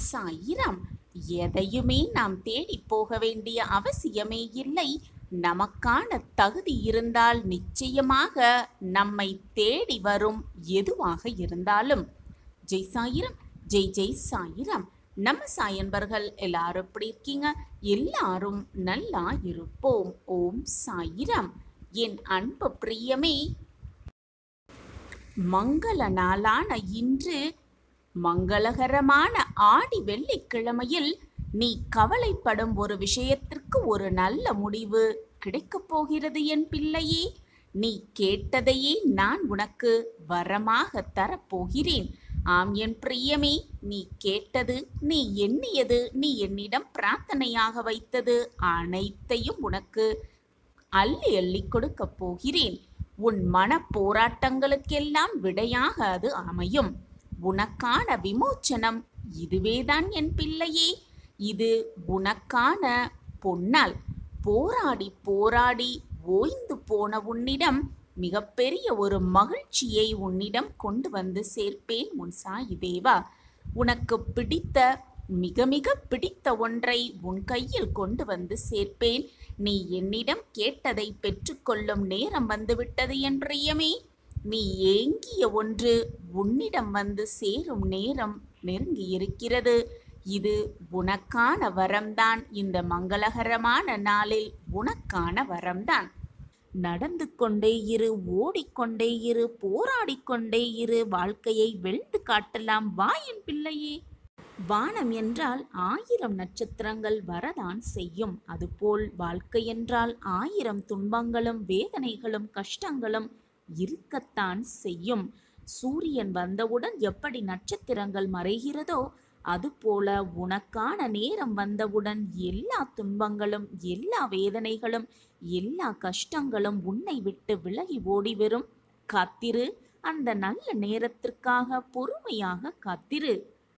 சாயிரம் எதையுமே நாம் தேடி போக வேண்டிய அவசியமே இல்லை நமக்கான தகுதி இருந்தால் நிச்சயமாக நம்மை தேடி வரும் எதுவாக இருந்தாலும் ஜெய் சாயிரம் ஜெய் ஜெய் சாயிரம் நம்ம சாயன்பர்கள் எல்லாரும் எப்படி இருக்கீங்க எல்லாரும் நல்லா இருப்போம் ஓம் சாயிரம் என் அன்பு பிரியமே மங்கள நாளான இன்று மங்களகரமான ஆடி வெள்ளிக்கிழமையில் நீ கவலைப்படும் ஒரு விஷயத்திற்கு ஒரு நல்ல முடிவு கிடைக்கப் போகிறது என் பிள்ளையே நீ கேட்டதையே நான் உனக்கு வரமாக தரப்போகிறேன் ஆம் என் பிரியமே நீ கேட்டது நீ எண்ணியது நீ என்னிடம் பிரார்த்தனையாக வைத்தது அனைத்தையும் உனக்கு அள்ளி அள்ளி கொடுக்கப் போகிறேன் உன் மன போராட்டங்களுக்கெல்லாம் விடையாக அது அமையும் உனக்கான விமோச்சனம் இதுவேதான் என் பிள்ளையே இது உனக்கான பொன்னால் போராடி போராடி ஓய்ந்து போன உன்னிடம் மிகப்பெரிய ஒரு மகிழ்ச்சியை உன்னிடம் கொண்டு வந்து சேர்ப்பேன் உன் சாயி தேவா உனக்கு பிடித்த மிக மிக பிடித்த ஒன்றை உன் கையில் கொண்டு வந்து சேர்ப்பேன் நீ என்னிடம் கேட்டதை பெற்றுக்கொள்ளும் நேரம் வந்துவிட்டது என் பிரியமே நீ ஏங்கிய ஒன்று உன்னிடம் வந்து சேரும் நேரம் நெருங்கி இருக்கிறது இது உனக்கான வரம்தான் இந்த மங்களகரமான நாளில் உனக்கான வரம்தான் நடந்து கொண்டே இரு ஓடிக்கொண்டே இரு போராடிக்கொண்டே இரு வாழ்க்கையை வெல்ந்து காட்டலாம் வா என் பிள்ளையே வானம் என்றால் ஆயிரம் நட்சத்திரங்கள் வரதான் செய்யும் அதுபோல் வாழ்க்கை என்றால் ஆயிரம் துன்பங்களும் வேதனைகளும் கஷ்டங்களும் இருக்கத்தான் செய்யும் சூரியன் வந்தவுடன் எப்படி நட்சத்திரங்கள் மறைகிறதோ அதுபோல உனக்கான நேரம் வந்தவுடன் எல்லா துன்பங்களும் எல்லா வேதனைகளும் எல்லா கஷ்டங்களும் உன்னை விட்டு விலகி ஓடி வரும் காத்திரு அந்த நல்ல நேரத்திற்காக பொறுமையாக காத்திரு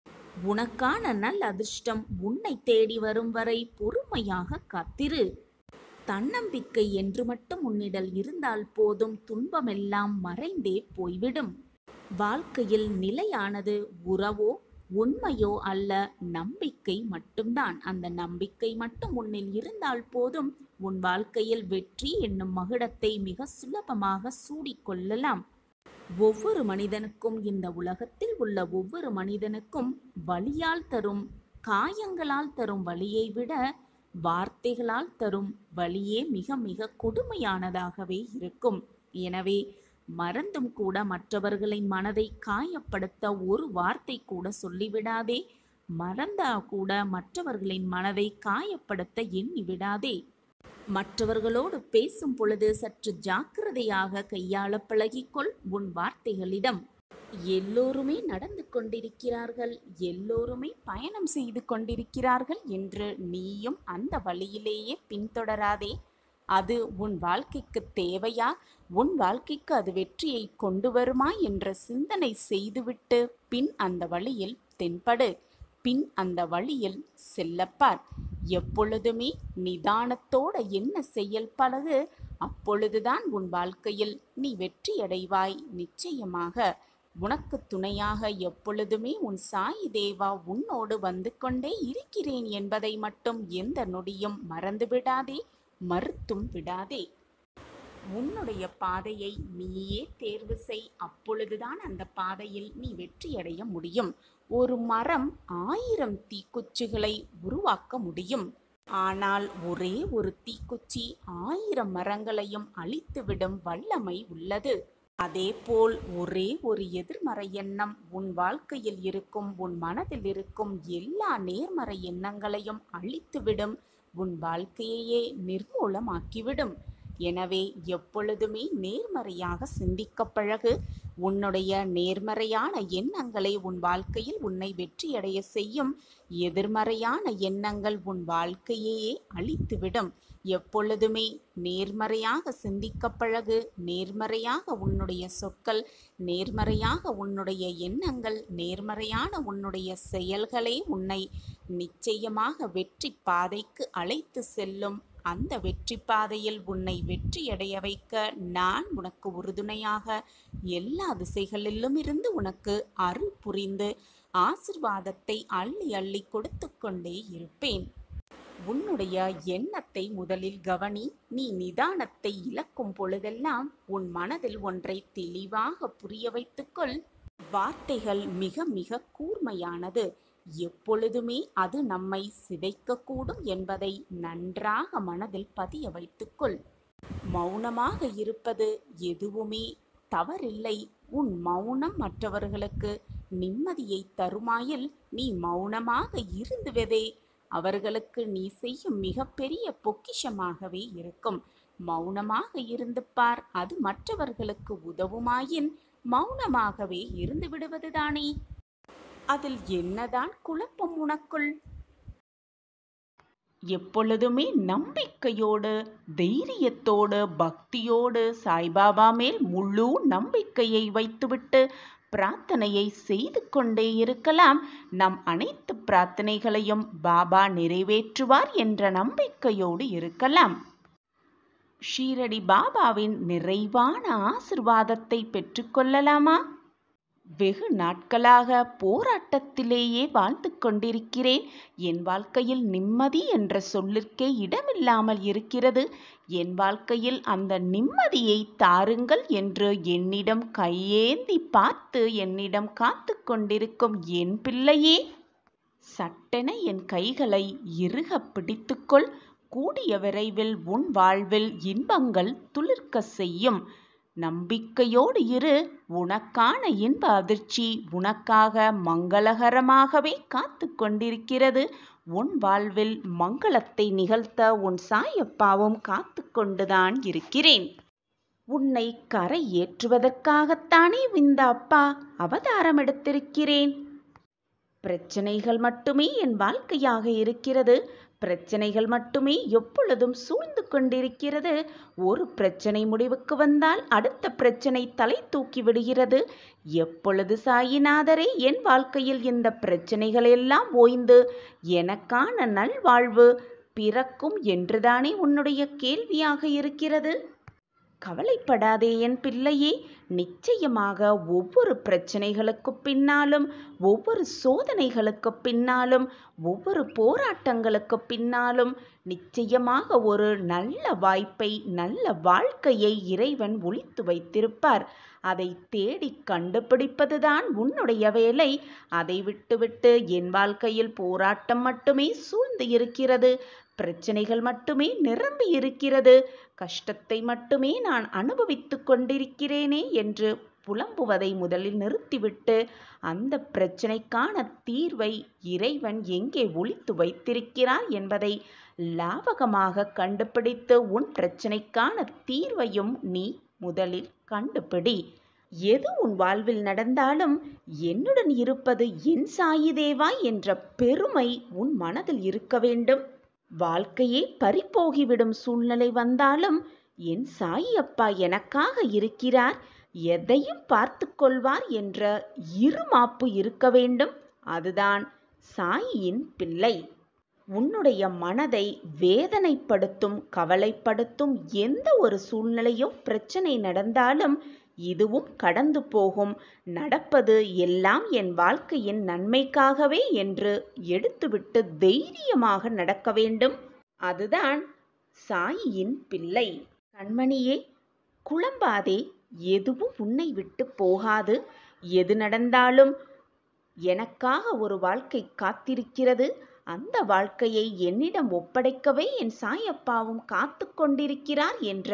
உனக்கான நல் அதிர்ஷ்டம் உன்னை தேடி வரும் வரை பொறுமையாக காத்திரு தன்னம்பிக்கை என்று மட்டும் உன்னிடல் இருந்தால் போதும் துன்பமெல்லாம் மறைந்தே போய்விடும் வாழ்க்கையில் நிலையானது உறவோ உண்மையோ அல்ல நம்பிக்கை மட்டும்தான் அந்த நம்பிக்கை மட்டும் உன்னில் இருந்தால் போதும் உன் வாழ்க்கையில் வெற்றி என்னும் மகுடத்தை மிக சுலபமாக சூடிக்கொள்ளலாம் ஒவ்வொரு மனிதனுக்கும் இந்த உலகத்தில் உள்ள ஒவ்வொரு மனிதனுக்கும் வலியால் தரும் காயங்களால் தரும் வலியை விட வார்த்தைகளால் தரும் வலியே மிக மிக கொடுமையானதாகவே இருக்கும் எனவே மறந்தும் கூட மற்றவர்களின் மனதை காயப்படுத்த ஒரு வார்த்தை கூட சொல்லிவிடாதே மறந்தா கூட மற்றவர்களின் மனதை காயப்படுத்த எண்ணி விடாதே மற்றவர்களோடு பேசும் பொழுது சற்று ஜாக்கிரதையாக கையாள பழகிக்கொள் உன் வார்த்தைகளிடம் எல்லோருமே நடந்து கொண்டிருக்கிறார்கள் எல்லோருமே பயணம் செய்து கொண்டிருக்கிறார்கள் என்று நீயும் அந்த வழியிலேயே பின்தொடராதே அது உன் வாழ்க்கைக்கு தேவையா உன் வாழ்க்கைக்கு அது வெற்றியை கொண்டு வருமா என்ற சிந்தனை செய்துவிட்டு பின் அந்த வழியில் தென்படு பின் அந்த வழியில் செல்லப்பார் எப்பொழுதுமே நிதானத்தோட என்ன செயல் பழகு அப்பொழுதுதான் உன் வாழ்க்கையில் நீ வெற்றியடைவாய் நிச்சயமாக உனக்கு துணையாக எப்பொழுதுமே உன் சாயி தேவா உன்னோடு வந்து கொண்டே இருக்கிறேன் என்பதை மட்டும் எந்த நொடியும் மறந்துவிடாதே மறுத்தும் விடாதே உன்னுடைய பாதையை நீயே தேர்வு செய் அப்பொழுதுதான் அந்த பாதையில் நீ வெற்றியடைய முடியும் ஒரு மரம் ஆயிரம் தீக்குச்சிகளை உருவாக்க முடியும் ஆனால் ஒரே ஒரு தீக்குச்சி ஆயிரம் மரங்களையும் அழித்துவிடும் வல்லமை உள்ளது அதேபோல் ஒரே ஒரு எதிர்மறை எண்ணம் உன் வாழ்க்கையில் இருக்கும் உன் மனதில் இருக்கும் எல்லா நேர்மறை எண்ணங்களையும் அழித்துவிடும் உன் வாழ்க்கையையே நிர்மூலமாக்கிவிடும் எனவே எப்பொழுதுமே நேர்மறையாக சிந்திக்க பழகு உன்னுடைய நேர்மறையான எண்ணங்களை உன் வாழ்க்கையில் உன்னை வெற்றியடைய செய்யும் எதிர்மறையான எண்ணங்கள் உன் வாழ்க்கையையே அழித்துவிடும் எப்பொழுதுமே நேர்மறையாக சிந்திக்க பழகு நேர்மறையாக உன்னுடைய சொற்கள் நேர்மறையாக உன்னுடைய எண்ணங்கள் நேர்மறையான உன்னுடைய செயல்களே உன்னை நிச்சயமாக வெற்றி பாதைக்கு அழைத்து செல்லும் அந்த வெற்றி பாதையில் உன்னை வெற்றியடைய வைக்க நான் உனக்கு உறுதுணையாக எல்லா திசைகளிலும் இருந்து உனக்கு அருள் புரிந்து ஆசிர்வாதத்தை அள்ளி அள்ளி கொடுத்து கொண்டே இருப்பேன் உன்னுடைய எண்ணத்தை முதலில் கவனி நீ நிதானத்தை இழக்கும் பொழுதெல்லாம் உன் மனதில் ஒன்றை தெளிவாக புரிய வைத்துக்கொள் வார்த்தைகள் மிக மிக கூர்மையானது எப்பொழுதுமே அது நம்மை சிதைக்கக்கூடும் என்பதை நன்றாக மனதில் பதிய வைத்துக்கொள் மௌனமாக இருப்பது எதுவுமே தவறில்லை உன் மௌனம் மற்றவர்களுக்கு நிம்மதியை தருமாயில் நீ மௌனமாக இருந்துவதே அவர்களுக்கு நீ செய்யும் மிகப்பெரிய பொக்கிஷமாகவே இருக்கும் மௌனமாக இருந்து பார் அது மற்றவர்களுக்கு உதவுமாயின் மௌனமாகவே இருந்து விடுவதுதானே அதில் என்னதான் குழப்பம் உனக்குள் எப்பொழுதுமே நம்பிக்கையோடு தைரியத்தோடு பக்தியோடு சாய்பாபா மேல் முழு நம்பிக்கையை வைத்துவிட்டு பிரார்த்தனையை செய்து கொண்டே இருக்கலாம் நம் அனைத்து பிரார்த்தனைகளையும் பாபா நிறைவேற்றுவார் என்ற நம்பிக்கையோடு இருக்கலாம் ஷீரடி பாபாவின் நிறைவான ஆசிர்வாதத்தை பெற்றுக்கொள்ளலாமா வெகு நாட்களாக போராட்டத்திலேயே வாழ்ந்து கொண்டிருக்கிறேன் என் வாழ்க்கையில் நிம்மதி என்ற சொல்லிற்கே இடமில்லாமல் இருக்கிறது என் வாழ்க்கையில் அந்த நிம்மதியை தாருங்கள் என்று என்னிடம் கையேந்தி பார்த்து என்னிடம் காத்து கொண்டிருக்கும் என் பிள்ளையே சட்டென என் கைகளை இறுக பிடித்துக்கொள் கூடிய விரைவில் உன் வாழ்வில் இன்பங்கள் துளிர்க்க செய்யும் நம்பிக்கையோடு இரு உனக்கான இன்ப அதிர்ச்சி உனக்காக மங்களகரமாகவே காத்து கொண்டிருக்கிறது உன் வாழ்வில் மங்களத்தை நிகழ்த்த உன் சாயப்பாவும் காத்து கொண்டுதான் இருக்கிறேன் உன்னை கரை ஏற்றுவதற்காகத்தானே இந்த அப்பா அவதாரம் எடுத்திருக்கிறேன் பிரச்சனைகள் மட்டுமே என் வாழ்க்கையாக இருக்கிறது பிரச்சனைகள் மட்டுமே எப்பொழுதும் சூழ்ந்து கொண்டிருக்கிறது ஒரு பிரச்சனை முடிவுக்கு வந்தால் அடுத்த பிரச்சனை தலை தூக்கி விடுகிறது எப்பொழுது சாயிநாதரே என் வாழ்க்கையில் இந்த பிரச்சனைகள் எல்லாம் ஓய்ந்து எனக்கான நல்வாழ்வு பிறக்கும் என்றுதானே உன்னுடைய கேள்வியாக இருக்கிறது கவலைப்படாதே என் பிள்ளையே நிச்சயமாக ஒவ்வொரு பிரச்சனைகளுக்கு பின்னாலும் ஒவ்வொரு சோதனைகளுக்கு பின்னாலும் ஒவ்வொரு போராட்டங்களுக்கு பின்னாலும் நிச்சயமாக ஒரு நல்ல வாய்ப்பை நல்ல வாழ்க்கையை இறைவன் ஒளித்து வைத்திருப்பார் அதை தேடி கண்டுபிடிப்பதுதான் உன்னுடைய வேலை அதை விட்டுவிட்டு என் வாழ்க்கையில் போராட்டம் மட்டுமே சூழ்ந்து இருக்கிறது பிரச்சனைகள் மட்டுமே நிரம்பி இருக்கிறது கஷ்டத்தை மட்டுமே நான் அனுபவித்துக் கொண்டிருக்கிறேனே என்று புலம்புவதை முதலில் நிறுத்திவிட்டு அந்த பிரச்சனைக்கான தீர்வை இறைவன் எங்கே ஒளித்து வைத்திருக்கிறார் என்பதை லாவகமாக கண்டுபிடித்து உன் பிரச்சனைக்கான தீர்வையும் நீ முதலில் கண்டுபிடி எது உன் வாழ்வில் நடந்தாலும் என்னுடன் இருப்பது என் சாயிதேவா என்ற பெருமை உன் மனதில் இருக்க வேண்டும் வாழ்க்கையே பறிப்போகிவிடும் சூழ்நிலை வந்தாலும் என் சாயி அப்பா எனக்காக இருக்கிறார் எதையும் பார்த்து கொள்வார் என்ற இருமாப்பு இருக்க வேண்டும் அதுதான் சாயியின் பிள்ளை உன்னுடைய மனதை வேதனைப்படுத்தும் கவலைப்படுத்தும் எந்த ஒரு சூழ்நிலையோ பிரச்சனை நடந்தாலும் இதுவும் கடந்து போகும் நடப்பது எல்லாம் என் வாழ்க்கையின் நன்மைக்காகவே என்று எடுத்துவிட்டு தைரியமாக நடக்க வேண்டும் அதுதான் சாயியின் பிள்ளை கண்மணியே குழம்பாதே எதுவும் உன்னை விட்டு போகாது எது நடந்தாலும் எனக்காக ஒரு வாழ்க்கை காத்திருக்கிறது அந்த வாழ்க்கையை என்னிடம் ஒப்படைக்கவே என் சாயப்பாவும் காத்து கொண்டிருக்கிறார் என்ற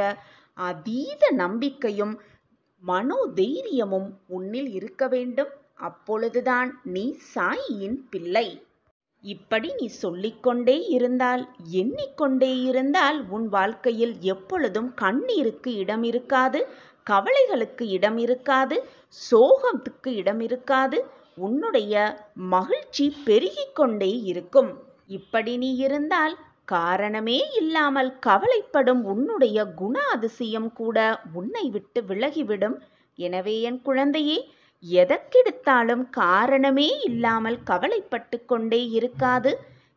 அதீத நம்பிக்கையும் மனோ தைரியமும் உன்னில் இருக்க வேண்டும் அப்பொழுதுதான் நீ சாயியின் பிள்ளை இப்படி நீ சொல்லிக்கொண்டே இருந்தால் எண்ணிக்கொண்டே இருந்தால் உன் வாழ்க்கையில் எப்பொழுதும் கண்ணீருக்கு இடம் இருக்காது கவலைகளுக்கு இடம் இருக்காது சோகத்துக்கு இடம் இருக்காது உன்னுடைய மகிழ்ச்சி பெருகிக் கொண்டே இருக்கும் இப்படி நீ இருந்தால் காரணமே இல்லாமல் கவலைப்படும் உன்னுடைய குண அதிசயம் கூட உன்னை விட்டு விலகிவிடும் எனவே என் குழந்தையே எதற்கெடுத்தாலும் காரணமே இல்லாமல் கவலைப்பட்டு கொண்டே இருக்காது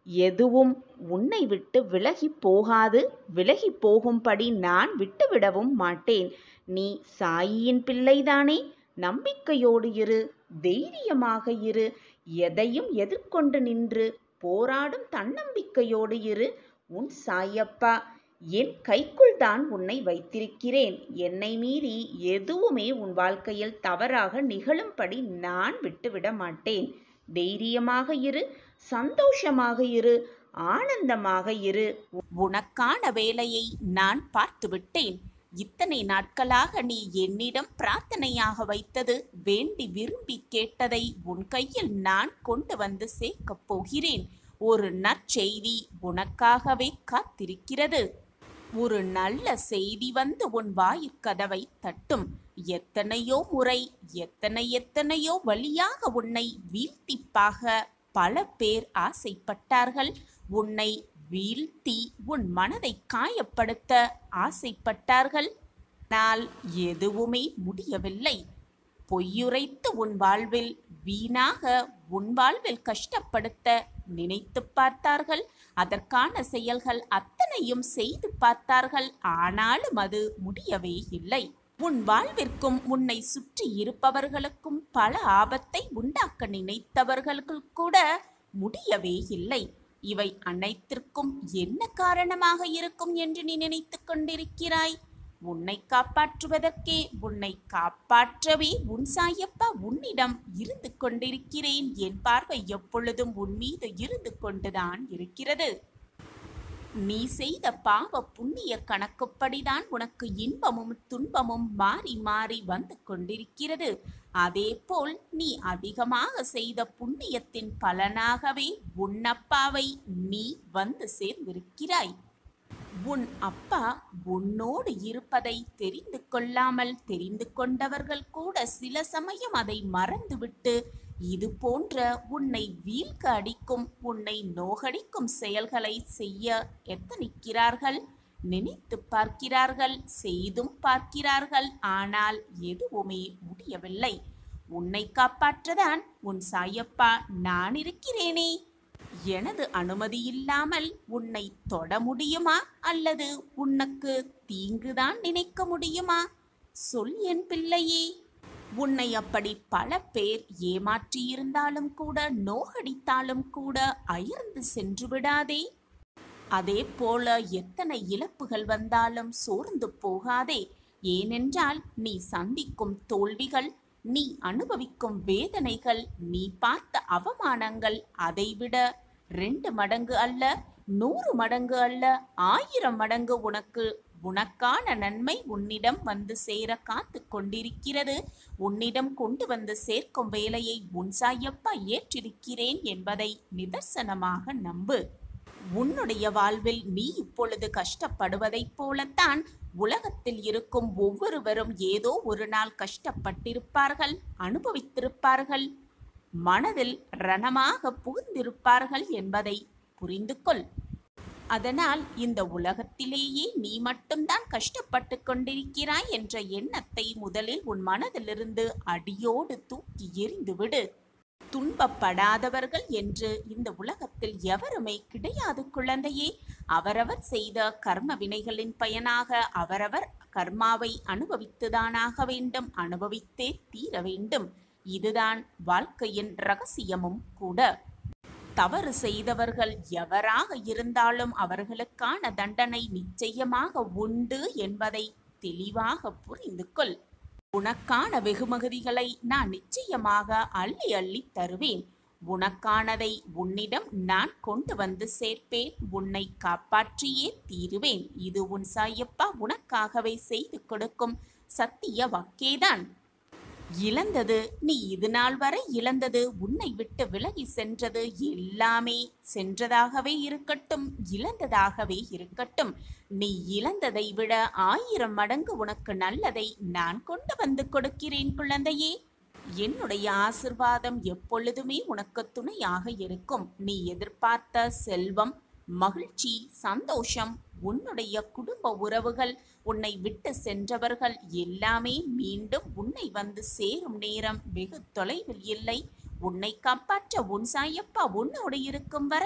எதுவும் உன்னை விட்டு விலகிப் போகாது விலகிப் போகும்படி நான் விட்டுவிடவும் மாட்டேன் நீ சாயியின் பிள்ளைதானே நம்பிக்கையோடு இரு தைரியமாக இரு எதையும் எதிர்கொண்டு நின்று போராடும் தன்னம்பிக்கையோடு இரு உன் சாயப்பா என் கைக்குள் தான் உன்னை வைத்திருக்கிறேன் என்னை மீறி எதுவுமே உன் வாழ்க்கையில் தவறாக நிகழும்படி நான் விட்டுவிட மாட்டேன் தைரியமாக இரு சந்தோஷமாக இரு ஆனந்தமாக இரு உனக்கான வேலையை நான் பார்த்துவிட்டேன் இத்தனை நாட்களாக நீ என்னிடம் பிரார்த்தனையாக வைத்தது வேண்டி விரும்பி கேட்டதை உன் கையில் நான் கொண்டு வந்து சேர்க்கப் போகிறேன் ஒரு நற்செய்தி உனக்காகவே காத்திருக்கிறது ஒரு நல்ல செய்தி வந்து உன் வாயிற்கதவை தட்டும் எத்தனையோ முறை எத்தனை எத்தனையோ வழியாக உன்னை வீழ்த்திப்பாக பல பேர் ஆசைப்பட்டார்கள் உன்னை வீழ்த்தி உன் மனதை காயப்படுத்த ஆசைப்பட்டார்கள் ஆனால் எதுவுமே முடியவில்லை பொய்யுரைத்து உன் வாழ்வில் வீணாக உன் வாழ்வில் கஷ்டப்படுத்த நினைத்து பார்த்தார்கள் அதற்கான செயல்கள் அத்தனையும் செய்து பார்த்தார்கள் ஆனாலும் அது முடியவே இல்லை உன் வாழ்விற்கும் உன்னை சுற்றி இருப்பவர்களுக்கும் பல ஆபத்தை உண்டாக்க நினைத்தவர்களுக்கு கூட முடியவே இல்லை இவை அனைத்திற்கும் என்ன காரணமாக இருக்கும் என்று நீ நினைத்துக் கொண்டிருக்கிறாய் உன்னை காப்பாற்றுவதற்கே உன்னை காப்பாற்றவே உன் சாயப்பா உன்னிடம் இருந்து கொண்டிருக்கிறேன் என் பார்வை எப்பொழுதும் உன் மீது இருந்து கொண்டுதான் இருக்கிறது நீ செய்த பாவ புண்ணிய கணக்குப்படிதான் உனக்கு இன்பமும் துன்பமும் மாறி மாறி வந்து கொண்டிருக்கிறது அதேபோல் நீ அதிகமாக செய்த புண்ணியத்தின் பலனாகவே உன் அப்பாவை நீ வந்து சேர்ந்திருக்கிறாய் உன் அப்பா உன்னோடு இருப்பதை தெரிந்து கொள்ளாமல் தெரிந்து கொண்டவர்கள் கூட சில சமயம் அதை மறந்துவிட்டு இது போன்ற உன்னை வீழ்க்க அடிக்கும் உன்னை நோகடிக்கும் செயல்களை செய்ய எத்தனிக்கிறார்கள் நினைத்து பார்க்கிறார்கள் செய்தும் பார்க்கிறார்கள் ஆனால் எதுவுமே முடியவில்லை உன்னை காப்பாற்றதான் உன் சாயப்பா நான் இருக்கிறேனே எனது அனுமதி இல்லாமல் உன்னை தொட முடியுமா அல்லது உனக்கு தீங்குதான் நினைக்க முடியுமா சொல் என் பிள்ளையே உன்னை அப்படி பல பேர் ஏமாற்றியிருந்தாலும் கூட நோகடித்தாலும் கூட அயர்ந்து சென்று விடாதே அதே போல எத்தனை இழப்புகள் வந்தாலும் சோர்ந்து போகாதே ஏனென்றால் நீ சந்திக்கும் தோல்விகள் நீ அனுபவிக்கும் வேதனைகள் நீ பார்த்த அவமானங்கள் அதைவிட ரெண்டு மடங்கு அல்ல நூறு மடங்கு அல்ல ஆயிரம் மடங்கு உனக்கு உனக்கான நன்மை உன்னிடம் வந்து சேர காத்து கொண்டிருக்கிறது உன்னிடம் கொண்டு வந்து சேர்க்கும் வேலையை உன் சாயப்பா ஏற்றிருக்கிறேன் என்பதை நிதர்சனமாக நம்பு உன்னுடைய வாழ்வில் நீ இப்பொழுது கஷ்டப்படுவதைப் போலத்தான் உலகத்தில் இருக்கும் ஒவ்வொருவரும் ஏதோ ஒரு நாள் கஷ்டப்பட்டிருப்பார்கள் அனுபவித்திருப்பார்கள் மனதில் ரணமாக புகுந்திருப்பார்கள் என்பதை புரிந்து கொள் அதனால் இந்த உலகத்திலேயே நீ மட்டும்தான் கஷ்டப்பட்டு கொண்டிருக்கிறாய் என்ற எண்ணத்தை முதலில் உன் மனதிலிருந்து அடியோடு தூக்கி எறிந்துவிடு துன்பப்படாதவர்கள் என்று இந்த உலகத்தில் எவருமே கிடையாது குழந்தையே அவரவர் செய்த கர்ம வினைகளின் பயனாக அவரவர் கர்மாவை அனுபவித்துதானாக வேண்டும் அனுபவித்தே தீர வேண்டும் இதுதான் வாழ்க்கையின் ரகசியமும் கூட தவறு செய்தவர்கள் எவராக இருந்தாலும் அவர்களுக்கான தண்டனை நிச்சயமாக உண்டு என்பதை தெளிவாக புரிந்து கொள் உனக்கான வெகுமதிகளை நான் நிச்சயமாக அள்ளி அள்ளி தருவேன் உனக்கானதை உன்னிடம் நான் கொண்டு வந்து சேர்ப்பேன் உன்னை காப்பாற்றியே தீருவேன் இது உன் சாயப்பா உனக்காகவே செய்து கொடுக்கும் சத்திய வாக்கேதான் இழந்தது நீ இது நாள் வரை இழந்தது உன்னை விட்டு விலகி சென்றது எல்லாமே சென்றதாகவே இருக்கட்டும் இழந்ததாகவே இருக்கட்டும் நீ இழந்ததை விட ஆயிரம் மடங்கு உனக்கு நல்லதை நான் கொண்டு வந்து கொடுக்கிறேன் குழந்தையே என்னுடைய ஆசிர்வாதம் எப்பொழுதுமே உனக்கு துணையாக இருக்கும் நீ எதிர்பார்த்த செல்வம் மகிழ்ச்சி சந்தோஷம் உன்னுடைய குடும்ப உறவுகள் உன்னை விட்டு சென்றவர்கள் எல்லாமே மீண்டும் உன்னை வந்து சேரும் நேரம் வெகு தொலைவில் இல்லை உன்னை காப்பாற்ற உன் சாயப்பா உன்னோடு இருக்கும் வரை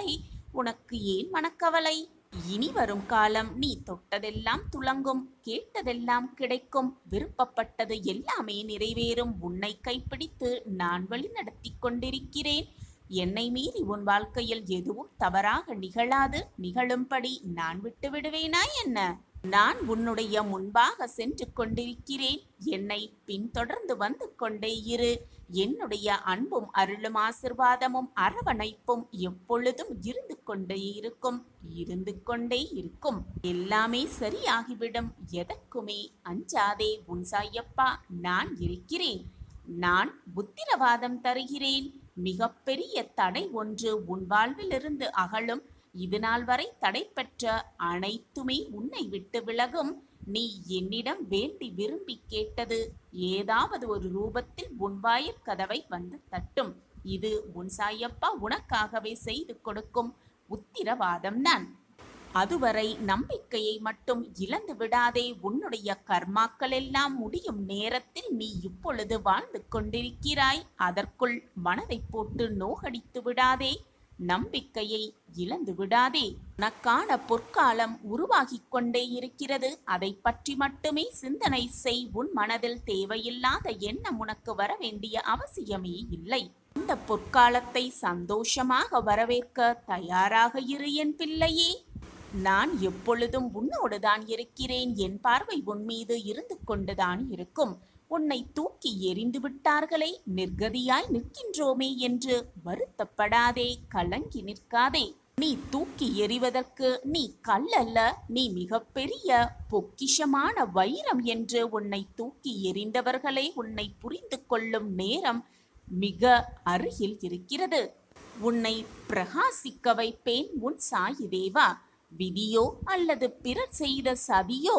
உனக்கு ஏன் மனக்கவலை இனி வரும் காலம் நீ தொட்டதெல்லாம் துலங்கும் கேட்டதெல்லாம் கிடைக்கும் விருப்பப்பட்டது எல்லாமே நிறைவேறும் உன்னை கைப்பிடித்து நான் வழி நடத்தி கொண்டிருக்கிறேன் என்னை மீறி உன் வாழ்க்கையில் எதுவும் தவறாக நிகழாது நிகழும்படி நான் விட்டு விடுவேனா என்ன நான் உன்னுடைய முன்பாக சென்று கொண்டிருக்கிறேன் என்னை பின்தொடர்ந்து வந்து கொண்டே இரு என்னுடைய அன்பும் அருளும் ஆசிர்வாதமும் அரவணைப்பும் எப்பொழுதும் இருந்து கொண்டே இருக்கும் இருந்து கொண்டே இருக்கும் எல்லாமே சரியாகிவிடும் எதற்குமே அஞ்சாதே உன் சாயப்பா நான் இருக்கிறேன் நான் புத்திரவாதம் தருகிறேன் மிகப்பெரிய தடை ஒன்று உன் வாழ்விலிருந்து அகலும் இது நாள் வரை தடைப்பெற்ற அனைத்துமே உன்னை விட்டு விலகும் நீ என்னிடம் வேண்டி விரும்பி கேட்டது ஏதாவது ஒரு ரூபத்தில் உன் வாயில் கதவை வந்து தட்டும் இது உன் சாயப்பா உனக்காகவே செய்து கொடுக்கும் உத்திரவாதம் தான் அதுவரை நம்பிக்கையை மட்டும் இழந்து விடாதே உன்னுடைய கர்மாக்கள் எல்லாம் முடியும் நேரத்தில் நீ இப்பொழுது வாழ்ந்து கொண்டிருக்கிறாய் அதற்குள் மனதை போட்டு நோகடித்து விடாதே நம்பிக்கையை இழந்து விடாதே உனக்கான பொற்காலம் உருவாகிக் கொண்டே இருக்கிறது அதை பற்றி மட்டுமே சிந்தனை செய் உன் மனதில் தேவையில்லாத எண்ணம் உனக்கு வர வேண்டிய அவசியமே இல்லை இந்த பொற்காலத்தை சந்தோஷமாக வரவேற்க தயாராக இரு என் பிள்ளையே நான் எப்பொழுதும் உன்னோடுதான் இருக்கிறேன் என் பார்வை உன் மீது இருந்து கொண்டுதான் இருக்கும் உன்னை தூக்கி எறிந்து விட்டார்களே நிர்கதியாய் நிற்கின்றோமே என்று வருத்தப்படாதே கலங்கி நிற்காதே நீ தூக்கி எறிவதற்கு நீ கல்லல்ல நீ மிகப்பெரிய பொக்கிஷமான வைரம் என்று உன்னை தூக்கி எறிந்தவர்களே உன்னை புரிந்து கொள்ளும் நேரம் மிக அருகில் இருக்கிறது உன்னை பிரகாசிக்க வைப்பேன் உன் சாயி தேவா விதியோ அல்லது பிறர் செய்த சதியோ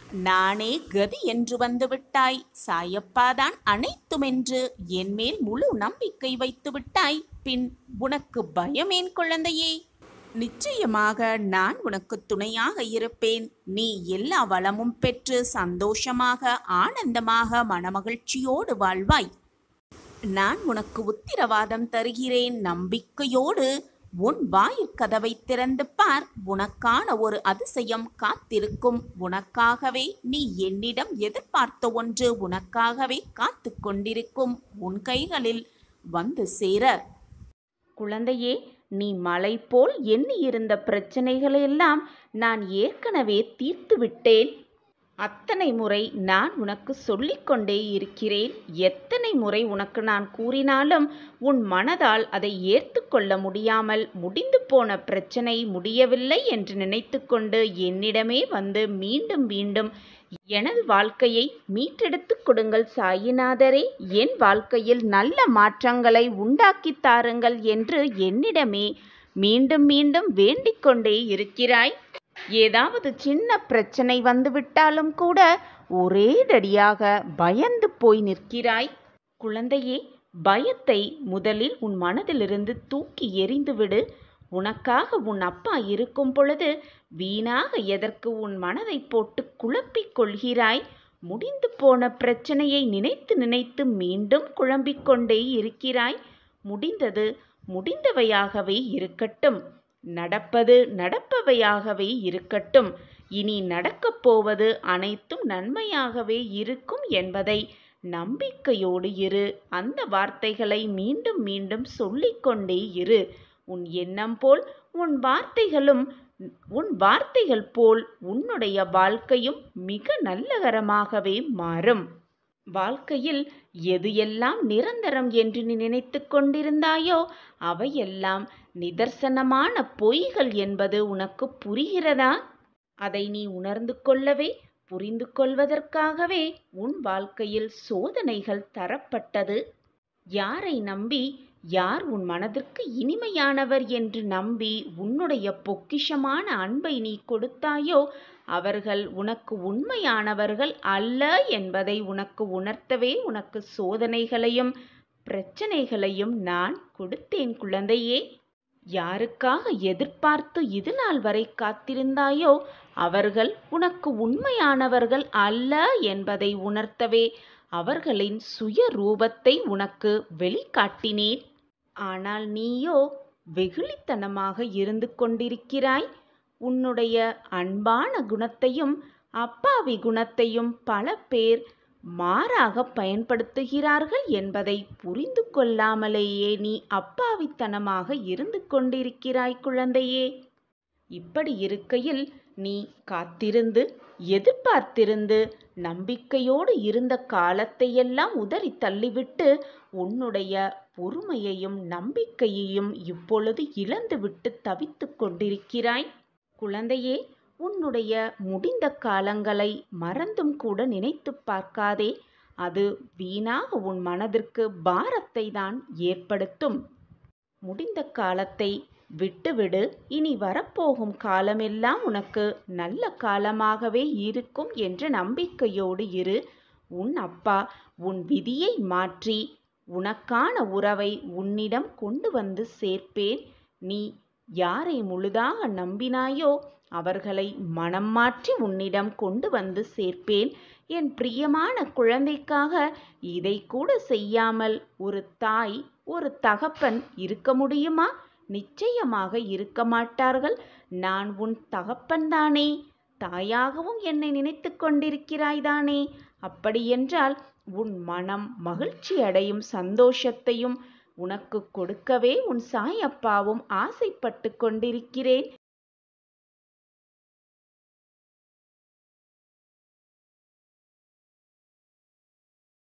நானே கதி என்று வந்துவிட்டாய் சாயப்பாதான் அனைத்துமென்று என் மேல் முழு நம்பிக்கை வைத்து விட்டாய் பின் உனக்கு பயமேன் குழந்தையே நிச்சயமாக நான் உனக்கு துணையாக இருப்பேன் நீ எல்லா வளமும் பெற்று சந்தோஷமாக ஆனந்தமாக மனமகிழ்ச்சியோடு வாழ்வாய் நான் உனக்கு உத்திரவாதம் தருகிறேன் நம்பிக்கையோடு உன் வாயிற்கதவை திறந்து பார் உனக்கான ஒரு அதிசயம் காத்திருக்கும் உனக்காகவே நீ என்னிடம் எதிர்பார்த்த ஒன்று உனக்காகவே காத்து கொண்டிருக்கும் உன் கைகளில் வந்து சேர குழந்தையே நீ மலை போல் எண்ணியிருந்த பிரச்சனைகளெல்லாம் நான் ஏற்கனவே தீர்த்து விட்டேன் அத்தனை முறை நான் உனக்கு சொல்லிக்கொண்டே இருக்கிறேன் எத்தனை முறை உனக்கு நான் கூறினாலும் உன் மனதால் அதை ஏற்று கொள்ள முடியாமல் முடிந்து போன பிரச்சனை முடியவில்லை என்று நினைத்து கொண்டு என்னிடமே வந்து மீண்டும் மீண்டும் எனது வாழ்க்கையை மீட்டெடுத்து கொடுங்கள் சாயிநாதரே என் வாழ்க்கையில் நல்ல மாற்றங்களை உண்டாக்கி தாருங்கள் என்று என்னிடமே மீண்டும் மீண்டும் வேண்டிக் கொண்டே இருக்கிறாய் ஏதாவது சின்ன பிரச்சனை வந்துவிட்டாலும் கூட ஒரேடடியாக பயந்து போய் நிற்கிறாய் குழந்தையே பயத்தை முதலில் உன் மனதிலிருந்து தூக்கி எறிந்துவிடு உனக்காக உன் அப்பா இருக்கும் பொழுது வீணாக எதற்கு உன் மனதை போட்டு குழப்பிக் கொள்கிறாய் முடிந்து போன பிரச்சனையை நினைத்து நினைத்து மீண்டும் குழம்பிக் கொண்டே இருக்கிறாய் முடிந்தது முடிந்தவையாகவே இருக்கட்டும் நடப்பது நடப்பவையாகவே இருக்கட்டும் இனி நடக்கப் போவது அனைத்தும் நன்மையாகவே இருக்கும் என்பதை நம்பிக்கையோடு இரு அந்த வார்த்தைகளை மீண்டும் மீண்டும் சொல்லிக்கொண்டே இரு உன் எண்ணம் போல் உன் வார்த்தைகளும் உன் வார்த்தைகள் போல் உன்னுடைய வாழ்க்கையும் மிக நல்லகரமாகவே மாறும் வாழ்க்கையில் எது எல்லாம் நிரந்தரம் என்று நீ நினைத்து கொண்டிருந்தாயோ அவையெல்லாம் நிதர்சனமான பொய்கள் என்பது உனக்கு புரிகிறதா அதை நீ உணர்ந்து கொள்ளவே புரிந்து கொள்வதற்காகவே உன் வாழ்க்கையில் சோதனைகள் தரப்பட்டது யாரை நம்பி யார் உன் மனதிற்கு இனிமையானவர் என்று நம்பி உன்னுடைய பொக்கிஷமான அன்பை நீ கொடுத்தாயோ அவர்கள் உனக்கு உண்மையானவர்கள் அல்ல என்பதை உனக்கு உணர்த்தவே உனக்கு சோதனைகளையும் பிரச்சனைகளையும் நான் கொடுத்தேன் குழந்தையே யாருக்காக எதிர்பார்த்து இது நாள் வரை காத்திருந்தாயோ அவர்கள் உனக்கு உண்மையானவர்கள் அல்ல என்பதை உணர்த்தவே அவர்களின் சுய ரூபத்தை உனக்கு வெளிக்காட்டினேன் ஆனால் நீயோ வெகுளித்தனமாக இருந்து கொண்டிருக்கிறாய் உன்னுடைய அன்பான குணத்தையும் அப்பாவி குணத்தையும் பல பேர் மாறாக பயன்படுத்துகிறார்கள் என்பதை புரிந்து கொள்ளாமலேயே நீ அப்பாவித்தனமாக இருந்து கொண்டிருக்கிறாய் குழந்தையே இப்படி இருக்கையில் நீ காத்திருந்து எதிர்பார்த்திருந்து நம்பிக்கையோடு இருந்த காலத்தையெல்லாம் உதறி தள்ளிவிட்டு உன்னுடைய பொறுமையையும் நம்பிக்கையையும் இப்பொழுது இழந்துவிட்டு தவித்துக் கொண்டிருக்கிறாய் குழந்தையே உன்னுடைய முடிந்த காலங்களை மறந்தும் கூட நினைத்து பார்க்காதே அது வீணாக உன் மனதிற்கு பாரத்தை தான் ஏற்படுத்தும் முடிந்த காலத்தை விட்டுவிடு இனி வரப்போகும் காலமெல்லாம் உனக்கு நல்ல காலமாகவே இருக்கும் என்ற நம்பிக்கையோடு இரு உன் அப்பா உன் விதியை மாற்றி உனக்கான உறவை உன்னிடம் கொண்டு வந்து சேர்ப்பேன் நீ யாரை முழுதாக நம்பினாயோ அவர்களை மனம் மாற்றி உன்னிடம் கொண்டு வந்து சேர்ப்பேன் என் பிரியமான குழந்தைக்காக இதை கூட செய்யாமல் ஒரு தாய் ஒரு தகப்பன் இருக்க முடியுமா நிச்சயமாக இருக்க மாட்டார்கள் நான் உன் தகப்பன்தானே தாயாகவும் என்னை நினைத்து கொண்டிருக்கிறாய்தானே அப்படியென்றால் உன் மனம் மகிழ்ச்சி அடையும் சந்தோஷத்தையும் உனக்கு கொடுக்கவே உன் சாயப்பாவும் ஆசைப்பட்டு கொண்டிருக்கிறேன்